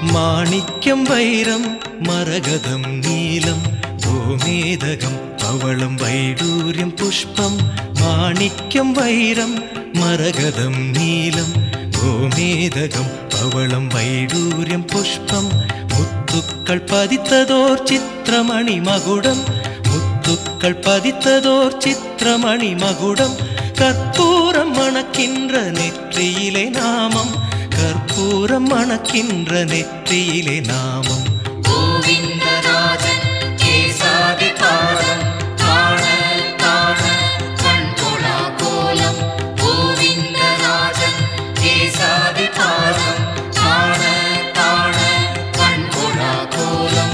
മാണിക്യം വൈരം മരകതം നീലം ഗോമേതകം പവളം വൈഡൂര്യം പുഷ്പം മാണിക്യം വൈരം മരകതം നീലം ഗോമേതകം പവളം വൈഡൂര്യം പുഷ്പം മുത്തുക്കൾ പതിത്തതോർ ചിത്രമണി മകുടം മുത്തുക്കൾ പതിത്തതോർ ചിത്രമണി മകുടം கற்பூரம் மணக்கின்ற நெற்றியிலே நாமம் கற்பூரம் மணக்கின்ற நெற்றியிலே நாமம் கோவிந்தராஜன் கேசாதிகாரம் காண காண கண்கொளா கோலம் கோவிந்தராஜன் கேசாதிகாரம் காண காண கண்கொளா கோலம்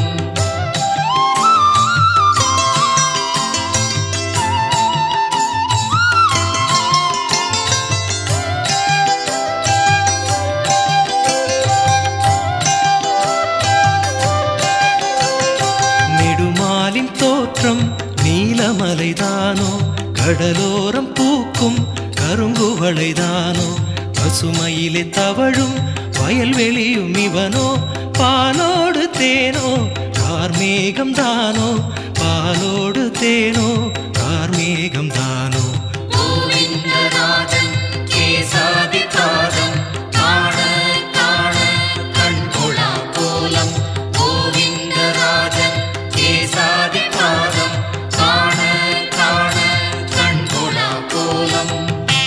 நெடுமாலின் தோற்றம் நீலமலைதானோ கடலோரம் பூக்கும் கருங்குவளைதானோ பசுமையிலே தவழும் வயல்வெளியும் இவனோ பாலோடு தேனோ கார்மேகம் தானோ பாலோடு தேனோ கார்மேகம் தானோ கோவிந்தராஜன் கேசாதிகாரம் காண காண கண்கொளா கோலம் கோவிந்தராஜன் கேசாதிகாரம் காண காண கண்கொளா கோலம்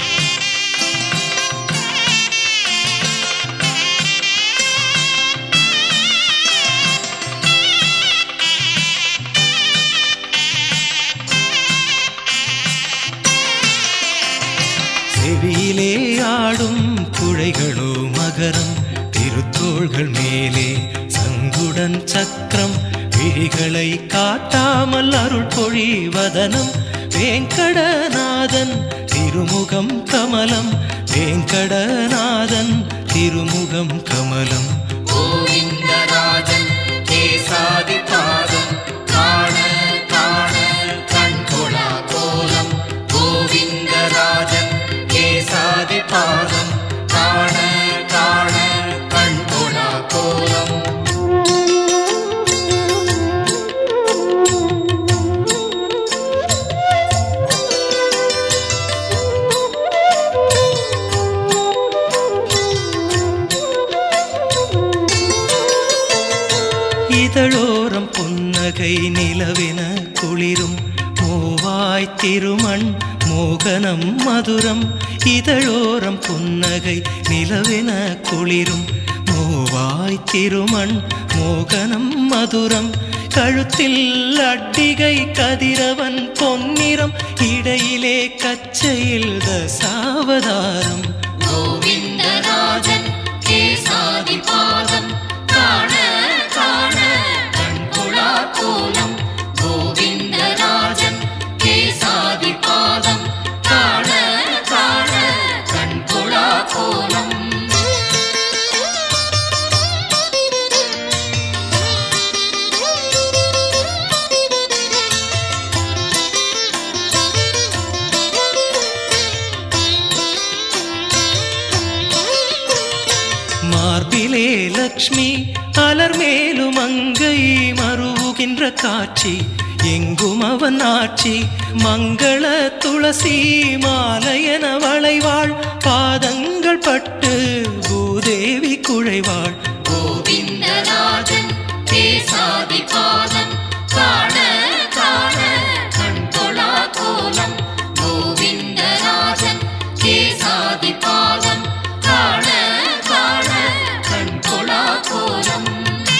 செவியிலே ஆடும் குழைகளோ மகரம் திருத்தோள்கள் மேலே சங்குடன் சக்கரம் விழிகளை காட்டாமல் அருள் பொழிவதனம் வேங்கடநாதன் திருமுகம் கமலம் வேங்கடநாதன் திருமுகம் கமலம் கோவிந்தராஜன் கேசாதிகாரம் காண காண கண்கொளா கோலம் கோவிந்தராஜன் கேசாதிகாரம் காண காண கண்கொளா கோலம் இதழோரம் புன்னகை நிலவென குளிரும் மூவாய் திருமண் மோகனம் மதுரம் இதழோரம் புன்னகை நிலவென குளிரும் மூவாய் திருமண் மோகனம் மதுரம் கழுத்தில் அட்டிகை கதிரவன் பொன்னிறம் இடையிலே கச்சையில் தசாவதாரம் கோவிந்தராஜன் கேசாதிபாதம் காண காண கண்கொளா கோலம் கோவிந்தராஜன் கேசாதிபாதம் காண காண கண்கொளா கோலம் மார்பிலே லக்ஷ்மி அலர்மேலும் அங்கை மருவுகின்ற காட்சி எங்கும் அவன் ஆட்சி மங்கள துளசி மாலையன வளைவாள் பாதங்கள் பட்டு பூதேவி குழைவாள் கோவிந்தராஜன் கேசாதிபாதம் காண காண கண்கொளா கோலம் கோவிந்தராஜன் கேசாதிபாதம் காண காண கண்கொளா கோலம்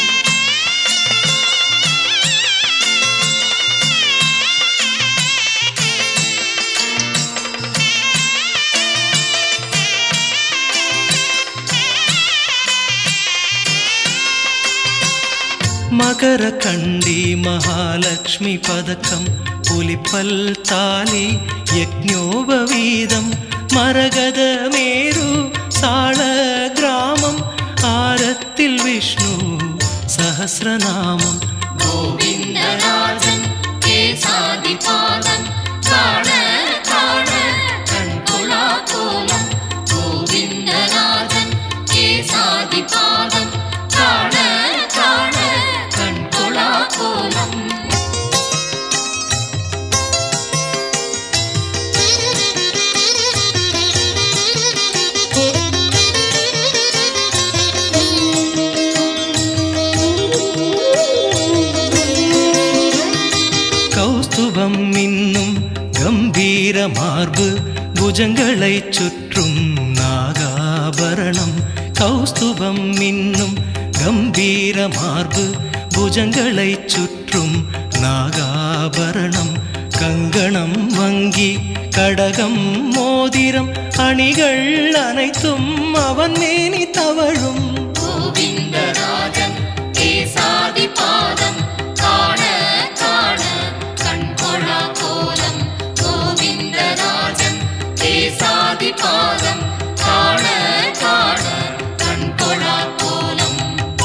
மகர கண்டி மகாலட்சுமி பதக்கம் புலிப்பல் தாலி யக்ஞோபவீதம் மரகத மேரு சாள கிராமம் ஆரத்தில் விஷ்ணு சஹசிரநாமம் கோவிந்தராஜன் கேசாதிபாதம் காண காண கண்கொளா கோலம் கோவிந்தராஜன் கேசாதிபாதம் காண புஜங்களைச் சுற்றும் நாகாபரணம் கௌஸ்துபம் மின்னும் கம்பீர மார்பு புஜங்களைச் சுற்றும் நாகாபரணம் கங்கணம் வங்கி கடகம் மோதிரம் அணிகள் அனைத்தும் அவன் மேனி தவழும் கோவிந்தராஜன் கேசாதி பாதம் காண காண கண்கொள்ளா கோலம் கோவிந்தராஜன் கேசாதி பாதம் காண காண கண்கொள்ளா கோலம்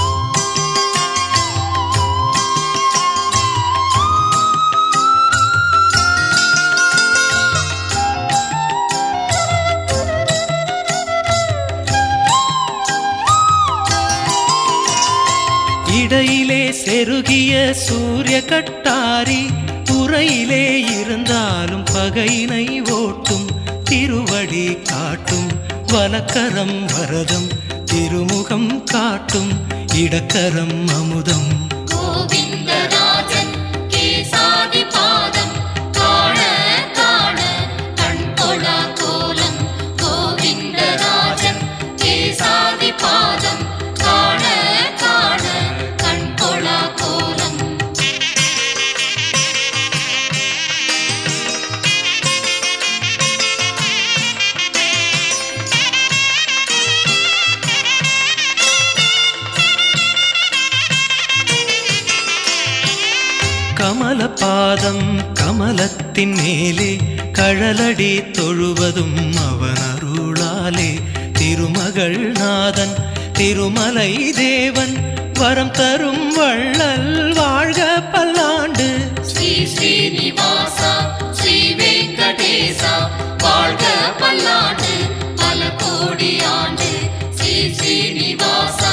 இடையிலே செருகிய சூரிய கட்டாரி உரையிலே இருந்தாலும் பகையினை ஓட்டும் திருவடி காட்டும் வலக்கரம் வரதம் திருமுகம் காட்டும் இடக்கரம் அமுதம் கோவிந்தராஜன் கேசாதி பாதம் காண காண கண்கொள்ளா கோலம் கோவிந்தராஜன் கேசாதி பாதம் காண காண கண்கொள்ளா கோலம் கமல பாதம் கமலத்தின் மேலே கழலடி தொழுவதும் அவன் அருளாலே திருமகள் நாதன் திருமலை தேவன் வரம் தரும் வள்ளல் வாழ்க பல்லாண்டு ஸ்ரீ ஸ்ரீனிவாசா ஸ்ரீ வெங்கடேசா வாழ்க பல்லாண்டு பல கோடி ஆண்டு ஸ்ரீ ஸ்ரீனிவாசா